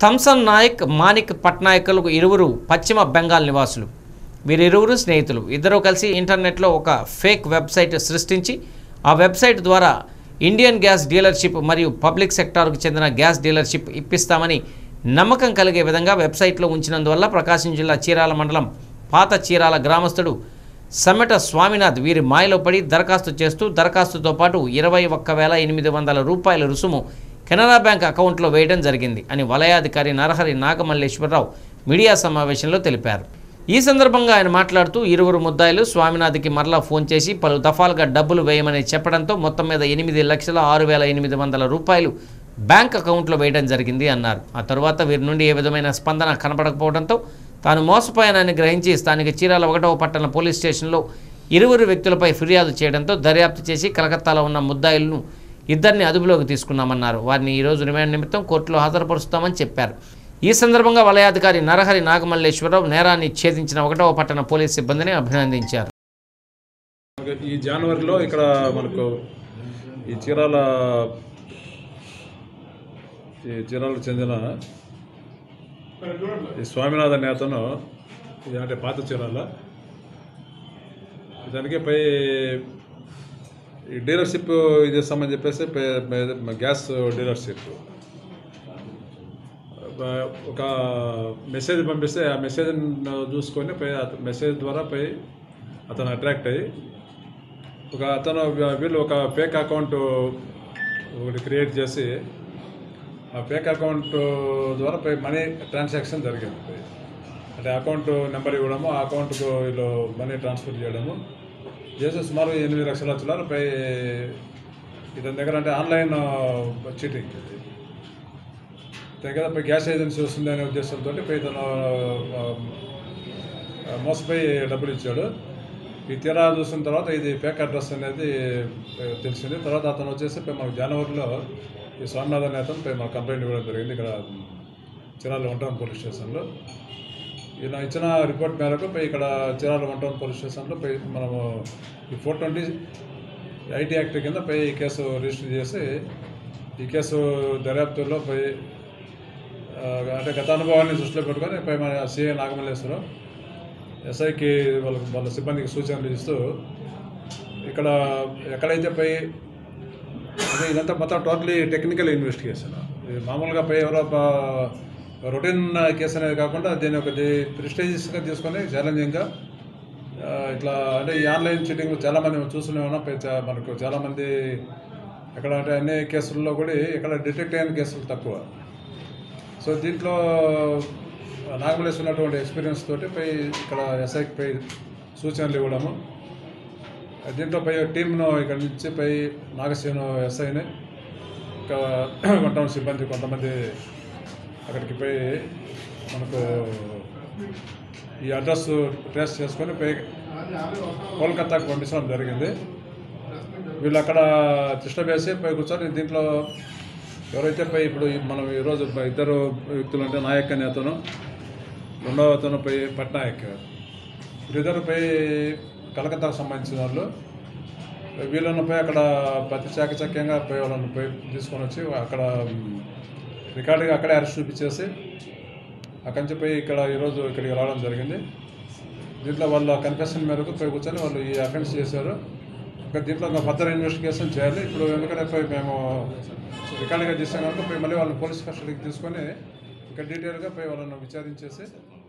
థమ్సన్ నాయక్ మానిక్ పట్నాయకులకు ఇరువురు పశ్చిమ బెంగాల్ నివాసులు వీరిరువురు స్నేహితులు ఇద్దరూ కలిసి ఇంటర్నెట్లో ఒక ఫేక్ వెబ్సైట్ సృష్టించి ఆ వెబ్సైట్ ద్వారా ఇండియన్ గ్యాస్ డీలర్షిప్ మరియు పబ్లిక్ సెక్టార్కు చెందిన గ్యాస్ డీలర్షిప్ ఇప్పిస్తామని నమ్మకం కలిగే విధంగా వెబ్సైట్లో ఉంచినందువల్ల ప్రకాశం జిల్లా చీరాల మండలం పాత చీరాల గ్రామస్తుడు సమ్మెట స్వామినాథ్ వీరి మాయలో పడి దరఖాస్తు చేస్తూ దరఖాస్తుతో పాటు ఇరవై ఒక్క వేల ఎనిమిది వందల రూపాయల రుసుము కెనరా బ్యాంక్ అకౌంట్లో వేయడం జరిగింది అని వలయాధికారి నరహరి నాగమల్లేశ్వరరావు మీడియా సమావేశంలో తెలిపారు ఈ సందర్భంగా ఆయన మాట్లాడుతూ ఇరువురు ముద్దాయిలు స్వామినాథ్కి మరలా ఫోన్ చేసి పలు దఫాలుగా డబ్బులు వేయమని చెప్పడంతో మొత్తం మీద ఎనిమిది లక్షల ఆరు వేల ఎనిమిది వందల రూపాయలు బ్యాంక్ అకౌంట్లో వేయడం జరిగింది అన్నారు ఆ తరువాత వీరి నుండి ఏ విధమైన స్పందన కనపడకపోవడంతో తాను మోసపోయానని గ్రహించి స్థానిక చీరాల ఒకటవ పట్టణ పోలీస్ స్టేషన్లో ఇరువురు వ్యక్తులపై ఫిర్యాదు చేయడంతో దర్యాప్తు చేసి కలకత్తాలో ఉన్న ముద్దాయిలను ఇద్దరిని అదుపులోకి తీసుకున్నామన్నారు వారిని ఈరోజు రిమాండ్ నిమిత్తం కోర్టులో హాజరుపరుస్తామని చెప్పారు ఈ సందర్భంగా వలయాధికారి నరహరి నాగమల్లేశ్వరరావు నేరాన్ని ఛేదించిన ఒకటవ పట్టణ పోలీస్ సిబ్బందిని అభినందించారు ఈ జనవరిలో ఇక్కడ మనకు ఈ చీరాల ఈ చీరాలకు చెందిన ఈ స్వామినాథన్ నేతను ఇది అంటే పాత చీరాల దానికి పై ఈ డీలర్షిప్ ఇది ఇస్తామని చెప్పేసి పై- పై- గ్యాస్ డీలర్షిప్ ఒక మెసేజ్ పంపిస్తే ఆ మెసేజ్ చూసుకొని పై అత- మెసేజ్ ద్వారా పై అతను అట్రాక్ట్ అయ్యి ఒక అతను వీళ్ళు ఒక ఫేక్ అకౌంట్ ఒకటి క్రియేట్ చేసి ఆ ఫేక్ అకౌంట్ ద్వారా పై మనీ ట్రాన్సాక్షన్ జరిగింది పై. అంటే అకౌంట్ నెంబర్ ఇవ్వడము ఆ అకౌంట్కు వీళ్ళు మనీ ట్రాన్స్ఫర్ చేయడము చేసి సుమారు ఎనిమిది లక్షల చిల్లర పై ఇతని దగ్గర అంటే ఆన్లైన్ చీటింగ్ ఇది దగ్గర పై గ్యాస్ ఏజెన్సీ వస్తుంది అనే ఉద్దేశంతో పై తను ఆ, ఆ, మోసపోయి డబ్బులు ఇచ్చాడు ఈ తీరా చూసిన తర్వాత ఇది ఫేక్ అడ్రస్ అనేది ఆ, తెలిసింది తర్వాత అతను వచ్చేసి పై మనకు జనవరిలో ఈ స్వామినాథన్ అనే అతను పై మనకు కంప్లైంట్ ఇవ్వడం జరిగింది ఇక్కడ చిరాల వన్ టౌన్ పోలీస్ స్టేషన్లో ఈయన ఇచ్చిన రిపోర్ట్ మేరకు పై ఇక్కడ చిరాల వన్ టౌన్ పోలీస్ స్టేషన్లో పై మనము ఈ ఫోర్ ట్వంటీ ఐటీ యాక్ట్ కింద పై ఈ కేసు రిజిస్టర్ చేసి ఈ కేసు దర్యాప్తులో పై ఆ, అంటే గత అనుభవాన్ని దృష్టిలో పెట్టుకొని పై మన సిఐ నాగమల్లేశ్వరం ఎస్ఐకి వాళ్ళ వాళ్ళ సిబ్బందికి సూచనలు ఇస్తూ ఇక్కడ ఎక్కడైతే పై అంటే ఇదంతా మొత్తం టోటలీ టెక్నికల్ ఇన్వెస్టిగేషన్ ఇది మామూలుగా పై ఎవరో రొటీన్ కేసు అనేది కాకుండా దీన్ని ఒక ప్రిస్టేజియస్గా తీసుకొని ఛాలెంజింగ్గా ఆ, ఇట్లా అంటే ఈ ఆన్లైన్ చీటింగ్ చాలామంది మనం చూస్తూనే ఉన్నాం పై చా- మనకు చాలామంది ఎక్కడ అంటే అన్ని కేసుల్లో కూడా ఇక్కడ డిటెక్ట్ అయిన కేసులు తక్కువ సో దీంట్లో నాగమలేశ్వర ఉన్నటువంటి ఎక్స్పీరియన్స్ తోటి పై ఇక్కడ ఎస్ఐకి పై సూచనలు ఇవ్వడము దీంట్లో పై టీంను ఇక్కడ నుంచి పై నాగసేను ఎస్ఐని ఇంకా కొంతమంది సిబ్బంది కొంతమంది అక్కడికి పోయి మనకు ఈ అడ్రస్ ట్రేస్ చేసుకొని పై కోల్కతాకు పంపించడం జరిగింది వీళ్ళు అక్కడ డిస్టర్బ్ చేసి పై కూర్చొని దీంట్లో ఎవరైతే పై ఇప్పుడు ఈ- మనం ఈరోజు పై ఇద్దరు వ్యక్తులు అంటే నాయక్ అనే అతను రెండవ అతను పై పట్నాయక్ వీరిద్దరు పై కలకత్తాకు సంబంధించిన వాళ్ళు వీళ్ళను పోయి అక్కడ ప్రతి చాకచక్యంగా పోయి వాళ్ళని పోయి తీసుకొని వచ్చి అక్కడ రికార్డుగా అక్కడే అరెస్ట్ చూపించేసి అక్కడి నుంచి పోయి ఇక్కడ ఈరోజు ఇక్కడికి రావడం జరిగింది దీంట్లో వాళ్ళ కన్ఫెషన్ మేరకు పోయి కూర్చొని వాళ్ళు ఈ అఫెన్స్ చేశారు ఇంకా దీంట్లో ఇంకా ఫర్దర్ ఇన్వెస్టిగేషన్ చేయాలి ఇప్పుడు ఎందుకంటే పోయి మేము రికార్డుగా చేసాం కనుక పోయి మళ్ళీ వాళ్ళని పోలీస్ కస్టడీకి తీసుకొని ఇంకా డీటెయిల్గా పోయి వాళ్ళని విచారించేసి